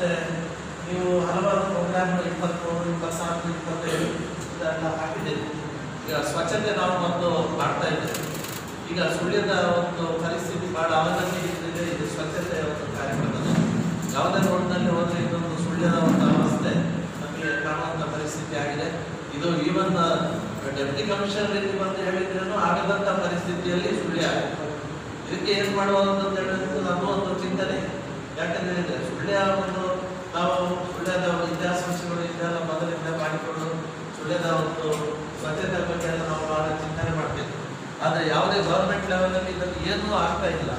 ಮತ್ತೆ ನೀವು ಹಲವಾರು ಪ್ರೋಗ್ರಾಮ್ಗಳು ಇಪ್ಪತ್ತ್ಮೂರು ಇಪ್ಪತ್ನಾಲ್ಕು ಇಪ್ಪತ್ತೈದು ಇದೆಲ್ಲ ಹಾಕಿದ್ದೀರಿ ಈಗ ಸ್ವಚ್ಛತೆ ನಾವು ಒಂದು ಮಾಡ್ತಾ ಇದ್ದೇವೆ ಈಗ ಸುಳ್ಯದ ಒಂದು ಪರಿಸ್ಥಿತಿ ಬಹಳ ಅವನತಿಯಿದೆ ಇದು ಸ್ವಚ್ಛತೆಯ ಒಂದು ಕಾರ್ಯಕ್ರಮದಲ್ಲಿ ಯಾವುದೇ ರೋಡ್ನಲ್ಲಿ ಹೋದ್ರೆ ಇದೊಂದು ಸುಳ್ಯದ ಒಂದು ಅವಸ್ಥೆ ನಮಗೆ ಕಾಣುವಂಥ ಪರಿಸ್ಥಿತಿ ಆಗಿದೆ ಇದು ಈವನ್ ಡೆಪ್ಟಿ ಕಮಿಷನರ್ ಇಲ್ಲಿ ಬಂದು ಹೇಳಿದ್ರೇನು ಆಗದಂಥ ಪರಿಸ್ಥಿತಿಯಲ್ಲಿ ಸುಳ್ಯ ಆಗಿದೆ ಇದಕ್ಕೆ ಏನು ಮಾಡುವುದು ಅಂತ ಹೇಳಿದ್ರೆ ಅದು ಒಂದು ಚಿಂತನೆ ಯಾಕಂದ್ರೆ ಇದೆ ಸುಳ್ಯ ಒಂದು ನಾವು ಸುಳ್ಯದ ವಿದ್ಯಾಸಂಸ್ಥೆಗಳು ಇದೆಲ್ಲ ಮೊದಲಿಂದ ಮಾಡಿಕೊಂಡು ಸುಳ್ಯದ ಒಂದು ಸ್ವಚ್ಛತೆ ಬಗ್ಗೆ ಎಲ್ಲ ನಾವು ಬಹಳ ಚಿಂತನೆ ಮಾಡ್ತಿದ್ವಿ ಆದರೆ ಯಾವುದೇ ಗೌರ್ಮೆಂಟ್ ಲೆವೆಲಲ್ಲಿ ಇದನ್ನು ಏನೂ ಆಗ್ತಾ ಇಲ್ಲ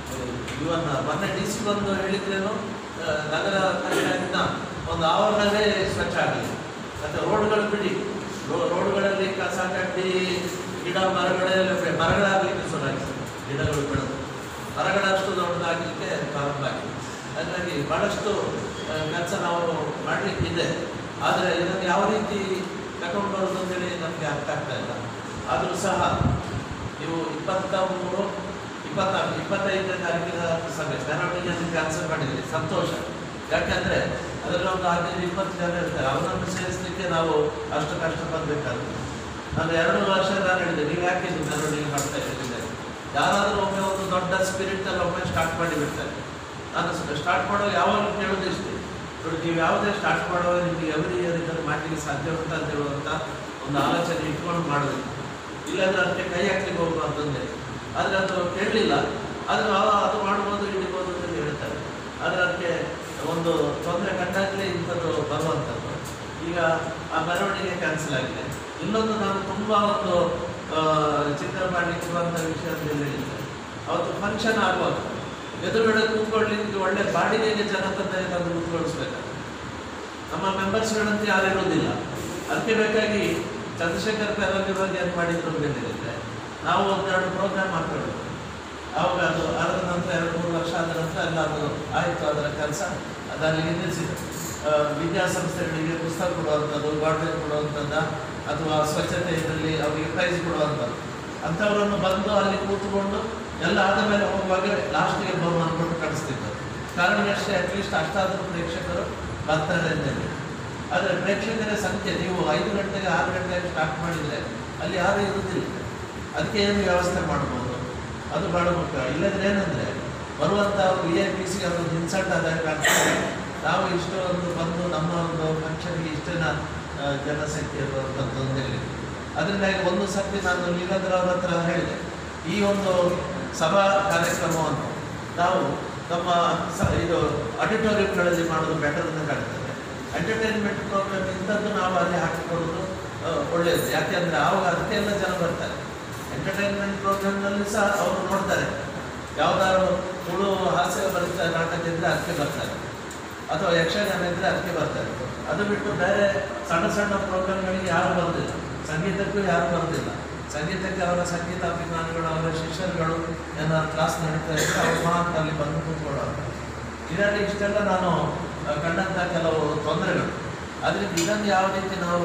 ಇವನ್ ಮೊನ್ನೆ ಡಿ ಸಿ ಬಂದು ಹೇಳಿದ್ರೇನು ಆ, ನಗರ ಕಟ್ಟಡದಿಂದ ಒಂದು ಆವರಣವೇ ಸ್ವಚ್ಛ ಆಗಲಿ ಮತ್ತು ರೋಡ್ಗಳು ಬಿಡಿ ರೋ- ರೋಡ್ಗಳಲ್ಲಿ ಕಸ ಕಡ್ಡಿ ಗಿಡ ಮರಗಳೆಲ್ಲ ಬೆ- ಮರಗಳಾಗಲಿಕ್ಕೆ ಶುರುವಾಗಿದೆ ಗಿಡಗಳು ಬೆಳೆದು ಮರಗಳಷ್ಟು ದೊಡ್ಡದಾಗಲಿಕ್ಕೆ ಪ್ರಾರಂಭ ಆಗಿದೆ ಹಾಗಾಗಿ ಬಹಳಷ್ಟು ಕೆಲಸ ನಾವು ಮಾಡಲಿಕ್ಕಿದೆ ಆದರೆ ಇದನ್ನು ಯಾವ ರೀತಿ ತಗೊಂಡು ಬರೋದು ಅಂತೇಳಿ ನಮಗೆ ಅರ್ಥ ಆಗ್ತಾ ಇಲ್ಲ ಆದರೂ ಸಹ ನೀವು ಇಪ್ಪತ್ತ ಮೂರು ಇಪ್ಪತ್ನಾಲ್ಕು ಇಪ್ಪತ್ತೈದನೇ ತಾರೀಕಿನ ಸಭೆ ಮೆರವಣಿಗೆಯನ್ನು ಕ್ಯಾನ್ಸಲ್ ಮಾಡಿದ್ರಿ ಸಂತೋಷ ಯಾಕೆಂದರೆ ಅದರಲ್ಲಿ ಒಂದು ಹದಿನೈದು ಇಪ್ಪತ್ತು ಜನ ಇರ್ತಾರೆ ಅವರನ್ನು ಸೇರಿಸಲಿಕ್ಕೆ ನಾವು ಅಷ್ಟು ಕಷ್ಟ ಪಡಬೇಕಾಗ್ತದೆ ನಾನು ಎರಡು ವರ್ಷ ನಾನು ಹೇಳಿದೆ ನೀವು ಯಾಕೆ ಇದು ಮೆರವಣಿಗೆ ಮಾಡ್ತಾ ಇದ್ದೀರಿ ಯಾರಾದರೂ ಒಮ್ಮೆ ಒಂದು ದೊಡ್ಡ ಸ್ಪಿರಿಟ್ ಅಲ್ಲಿ ಒಮ್ಮೆ ಸ್ಟಾರ್ಟ್ ಮಾಡಿ ಬಿಡ್ತಾರೆ ನಾನು ಸ್ಟಾರ್ಟ್ ಮಾಡೋ ಯಾವಾಗ ಕೇಳೋದು ಇಷ್ಟೇ ನೋಡಿ ನೀವು ಯಾವುದೇ ಸ್ಟಾರ್ಟ್ ಮಾಡುವಾಗ ನಿಮಗೆ ಎವ್ರಿ ಇಯರ್ ಇದನ್ನು ಮಾಡಲಿಕ್ಕೆ ಸಾಧ್ಯ ಉಂಟು ಅಂತ ಹೇಳುವಂಥ ಒಂದು ಆಲೋಚನೆ ಇಟ್ಕೊಂಡು ಮಾಡಬೇಕು ಇಲ್ಲಾಂದ್ರೆ ಅದಕ್ಕೆ ಕೈ ಹಾಕ್ಲಿಕ್ಕೆ ಹೋಗುವಂತಂದೆ ಆದರೆ ಅದು ಕೇಳಲಿಲ್ಲ ಆದರೆ ಅವ- ಅದು ಮಾಡ್ಬೋದು ಹಿಡಿಬೋದು ಅಂತ ಹೇಳ್ತಾರೆ ಆದರೆ ಅದಕ್ಕೆ ಒಂದು ತೊಂದರೆ ಕಂಡಾಗಲೇ ಇಂಥದ್ದು ಬರುವಂಥದ್ದು ಈಗ ಆ ಮೆರವಣಿಗೆ ಕ್ಯಾನ್ಸಲ್ ಆಗಿದೆ ಇನ್ನೊಂದು ನಾನು ತುಂಬ ಒಂದು ಆ, ಚಿಂತನೆ ಮಾಡಲಿಕ್ಕೆ ಇರುವಂಥ ವಿಷಯ ಅಂತ ಹೇಳಿ ಹೇಳಿದ್ದೆ ಅವತ್ತು ಫಂಕ್ಷನ್ ಆಗುವಾಗ ಎದುರುಗಡೆ ಕೂತ್ಕೊಳ್ಳಿಕ್ಕೆ ಒಳ್ಳೆ ಬಾಡಿಗೆಗೆ ಜನ ತಂದೆ ತಂದು ಕೂತ್ಕೊಳಿಸ್ಬೇಕಾಗ್ತದೆ ನಮ್ಮ ಮೆಂಬರ್ಸ್ಗಳಂತೆ ಯಾರು ಇರೋದಿಲ್ಲ ಅದಕ್ಕೆ ಬೇಕಾಗಿ ಚಂದ್ರಶೇಖರ್ ಪೆರಲ್ಲಿರುವಾಗ ಏನು ಮಾಡಿದ್ರು ಅಂತ ಹೇಳಿದ್ರೆ ನಾವು ಒಂದೆರಡು ಪ್ರೋಗ್ರಾಮ್ ಹಾಕೊಳ್ಳೋದು ಆವಾಗ ಅದು ಅದರ ನಂತರ ಎರಡು ಮೂರು ವರ್ಷ ಆದ ನಂತರ ಎಲ್ಲ ಅದು ಆಯಿತು ಅದರ ಕೆಲಸ ಅದು ಅಲ್ಲಿಗೆ ನಿಲ್ಲಿಸಿದೆ ಆ, ವಿದ್ಯಾಸಂಸ್ಥೆಗಳಿಗೆ ಪುಸ್ತಕ ಕೊಡುವಂಥದ್ದು ಬಾಟ್ಲಿ ಕೊಡುವಂಥದ್ದು ಅಥವಾ ಸ್ವಚ್ಛತೆ ಇದರಲ್ಲಿ ಅವರಿಗೆ ಪ್ರೈಸ್ ಕೊಡುವಂಥದ್ದು ಅಂಥವರನ್ನು ಬಂದು ಅಲ್ಲಿ ಕೂತ್ಕೊಂಡು ಎಲ್ಲ ಆದ ಮೇಲೆ ಹೋಗುವಾಗ ಲಾಸ್ಟಿಗೆ ಬರುವ ಅಂದ್ಕೊಂಡು ಕಳಿಸ್ತಿದ್ದರು ಕಾರಣ ಅಷ್ಟೇ ಅಟ್ಲೀಸ್ಟ್ ಅಷ್ಟಾದರೂ ಪ್ರೇಕ್ಷಕರು ಬರ್ತಾರೆ ಅಂತ ಹೇಳಿ ಆದರೆ ಪ್ರೇಕ್ಷಕರ ಸಂಖ್ಯೆ ನೀವು ಐದು ಗಂಟೆಗೆ ಆರು ಗಂಟೆಗೆ ಸ್ಟಾರ್ಟ್ ಮಾಡಿದರೆ ಅಲ್ಲಿ ಯಾರೂ ಇರುವುದಿಲ್ಲ ಅದಕ್ಕೆ ಏನು ವ್ಯವಸ್ಥೆ ಮಾಡ್ಬೋದು ಅದು ಭಾಳ ಮುಖ್ಯ ಇಲ್ಲದ್ರೆ ಏನಂದರೆ ಬರುವಂಥ ವಿ ಐ ಪಿ ಸಿ ಅದೊಂದು ಇನ್ಸಲ್ಟ್ ಆದಾಗ ಕಾಣ್ತದೆ ನಾವು ಇಷ್ಟು ಒಂದು ಬಂದು ನಮ್ಮ ಒಂದು ಫಂಕ್ಷನ್ಗೆ ಇಷ್ಟನ ಆ, ಜನಸಂಖ್ಯೆ ಇರುವಂಥದ್ದು ಅಂತ ಹೇಳಿ ಅದರಿಂದಾಗಿ ಒಂದು ಸರ್ತಿ ನಾನು ನೀರಂದ್ರ ಅವ್ರ ಹತ್ರ ಹೇಳಿದೆ ಈ ಒಂದು ಸಭಾ ಕಾರ್ಯಕ್ರಮವನ್ನು ನಾವು ನಮ್ಮ ಸ ಇದು ಆಡಿಟೋರಿಯಂಗಳಲ್ಲಿ ಮಾಡೋದು ಬೆಟರ್ ಅಂತ ಕಾಣ್ತದೆ ಎಂಟರ್ಟೈನ್ಮೆಂಟ್ ಪ್ರೋಗ್ರಾಮ್ ಇಂಥದ್ದು ನಾವು ಅಲ್ಲಿ ಹಾಕಿಕೊಳ್ಳೋದು ಆ, ಒಳ್ಳೆಯದು ಯಾಕೆಂದರೆ ಆವಾಗ ಅದಕ್ಕೆಲ್ಲ ಜನ ಬರ್ತಾರೆ ಎಂಟರ್ಟೈನ್ಮೆಂಟ್ ಪ್ರೋಗ್ರಾಮ್ನಲ್ಲಿ ಸಹ ಅವರು ನೋಡ್ತಾರೆ ಯಾವ್ದಾದ್ರು ತುಳು ಹಾಸ್ಯ ಬರೀತಾ ನಾಟಕ ಇದ್ದರೆ ಅದಕ್ಕೆ ಬರ್ತಾರೆ ಅಥವಾ ಯಕ್ಷಗಾನ ಇದ್ದರೆ ಅದಕ್ಕೆ ಬರ್ತಾರೆ ಅದು ಬಿಟ್ಟು ಬೇರೆ ಸಣ್ಣ ಸಣ್ಣ ಪ್ರೋಗ್ರಾಮ್ಗಳಿಗೆ ಯಾರು ಬರೋದಿಲ್ಲ ಸಂಗೀತಕ್ಕೂ ಯಾರು ಬರೋದಿಲ್ಲ ಸಂಗೀತಕ್ಕೆ ಅವರ ಸಂಗೀತ ಅಭಿಮಾನಿಗಳು ಅವರ ಶಿಷ್ಯರುಗಳು ಏನಾದ್ರು ಕ್ಲಾಸ್ ನಡೀತಾ ಇದ್ರೆ ಅವ್ರು ಮಾತ್ರ ಅಲ್ಲಿ ಬಂದು ಕೂತ್ಕೊಳ್ಳೋರು ಇದರಲ್ಲಿ ಇಷ್ಟೆಲ್ಲ ನಾನು ಆ, ಕಂಡಂಥ ಕೆಲವು ತೊಂದರೆಗಳು ಅದರಿಂದ ಇದನ್ನು ಯಾವ ರೀತಿ ನಾವು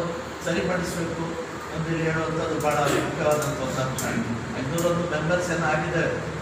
ಸರಿಪಡಿಸಬೇಕು ಅಂತೇಳಿ ಹೇಳುವಂಥದ್ದು ಭಾಳ ಮುಖ್ಯವಾದಂಥ ಒಂದು ಅಂಶ ಐನೂರೊಂದು ಮೆಂಬರ್ಸ್ ಏನಾಗಿದ್ದಾರೆ